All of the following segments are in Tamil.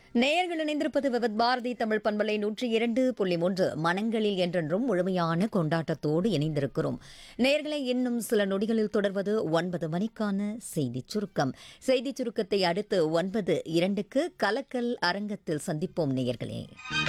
நேயர்கள் இணைந்திருப்பது விவத் பாரதி தமிழ் பண்பலை நூற்றி இரண்டு புள்ளி மூன்று மனங்களில் என்றென்றும் முழுமையான கொண்டாட்டத்தோடு இணைந்திருக்கிறோம் நேயர்களை இன்னும் சில நொடிகளில் தொடர்வது ஒன்பது மணிக்கான செய்திச் சுருக்கம் செய்திச் சுருக்கத்தை அடுத்து ஒன்பது இரண்டுக்கு கலக்கல் அரங்கத்தில் சந்திப்போம் நேயர்களே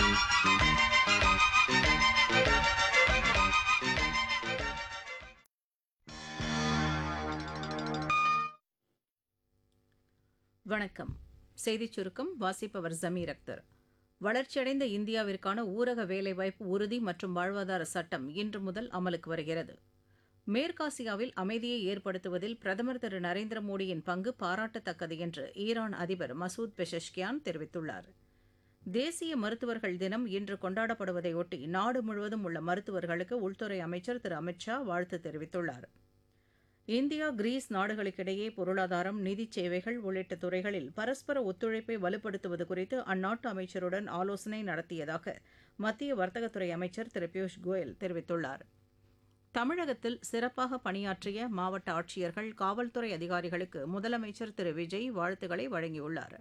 வணக்கம் செய்திச் சுருக்கம் வாசிப்பவர் ஜமீர் அக்தர் வளர்ச்சியடைந்த இந்தியாவிற்கான ஊரக வேலைவாய்ப்பு உறுதி மற்றும் வாழ்வாதார சட்டம் இன்று முதல் அமலுக்கு வருகிறது மேற்காசியாவில் அமைதியை ஏற்படுத்துவதில் பிரதமர் திரு நரேந்திர மோடியின் பங்கு பாராட்டத்தக்கது என்று ஈரான் அதிபர் மசூத் பெஷஷ்கியான் தெரிவித்துள்ளார் தேசிய மருத்துவர்கள் தினம் இன்று கொண்டாடப்படுவதையொட்டி நாடு முழுவதும் உள்ள மருத்துவர்களுக்கு உள்துறை அமைச்சர் திரு அமித் ஷா வாழ்த்து தெரிவித்துள்ளார் இந்தியா கிரீஸ் நாடுகளுக்கிடையே பொருளாதாரம் நிதிச் சேவைகள் உள்ளிட்ட துறைகளில் பரஸ்பர ஒத்துழைப்பை வலுப்படுத்துவது குறித்து அந்நாட்டு அமைச்சருடன் ஆலோசனை நடத்தியதாக மத்திய வர்த்தகத்துறை அமைச்சர் திரு பியூஷ் கோயல் தெரிவித்துள்ளார் தமிழகத்தில் சிறப்பாக பணியாற்றிய மாவட்ட ஆட்சியர்கள் காவல்துறை அதிகாரிகளுக்கு முதலமைச்சர் திரு விஜய் வாழ்த்துக்களை வழங்கியுள்ளார்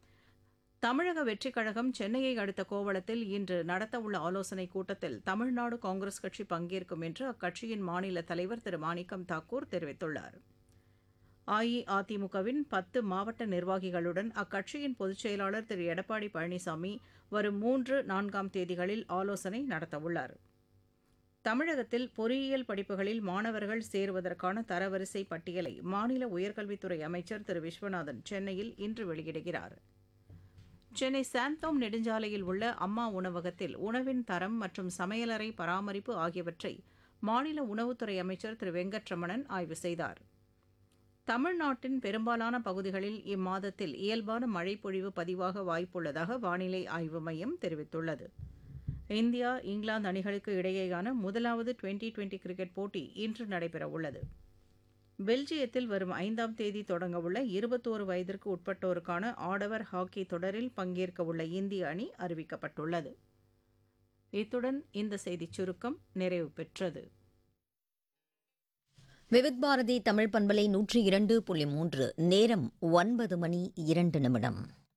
தமிழக வெற்றிக் கழகம் சென்னையை அடுத்த கோவளத்தில் இன்று நடத்தவுள்ள ஆலோசனைக் கூட்டத்தில் தமிழ்நாடு காங்கிரஸ் கட்சி பங்கேற்கும் என்று அக்கட்சியின் மாநில தலைவர் திரு மாணிக்கம் தாக்கூர் தெரிவித்துள்ளார் அஇஅதிமுகவின் பத்து மாவட்ட நிர்வாகிகளுடன் அக்கட்சியின் பொதுச் செயலாளர் திரு எடப்பாடி பழனிசாமி வரும் மூன்று நான்காம் தேதிகளில் ஆலோசனை நடத்தவுள்ளார் தமிழகத்தில் பொறியியல் படிப்புகளில் மாணவர்கள் சேருவதற்கான தரவரிசை பட்டியலை மாநில உயர்கல்வித்துறை அமைச்சர் திரு விஸ்வநாதன் சென்னையில் இன்று வெளியிடுகிறார் சென்னை சாந்தோம் நெடுஞ்சாலையில் உள்ள அம்மா உணவகத்தில் உணவின் தரம் மற்றும் சமையலறை பராமரிப்பு ஆகியவற்றை மாநில உணவுத்துறை அமைச்சர் திரு வெங்கட்ரமணன் ஆய்வு செய்தார் தமிழ்நாட்டின் பெரும்பாலான பகுதிகளில் இம்மாதத்தில் இயல்பான மழைப்பொழிவு பதிவாக வாய்ப்புள்ளதாக வானிலை ஆய்வு மையம் தெரிவித்துள்ளது இந்தியா இங்கிலாந்து அணிகளுக்கு இடையேயான முதலாவது டுவெண்டி டுவெண்டி கிரிக்கெட் போட்டி இன்று நடைபெறவுள்ளது பெல்ஜியத்தில் வரும் ஐந்தாம் தேதி தொடங்கவுள்ள இருபத்தோரு வயதிற்கு உட்பட்டோருக்கான ஆடவர் ஹாக்கி தொடரில் பங்கேற்கவுள்ள இந்திய அணி அறிவிக்கப்பட்டுள்ளது இத்துடன் இந்த செய்திச் சுருக்கம் நிறைவு பெற்றது விவித் பாரதி தமிழ் பண்பலை நூற்றி இரண்டு புள்ளி மூன்று நேரம் ஒன்பது மணி இரண்டு நிமிடம்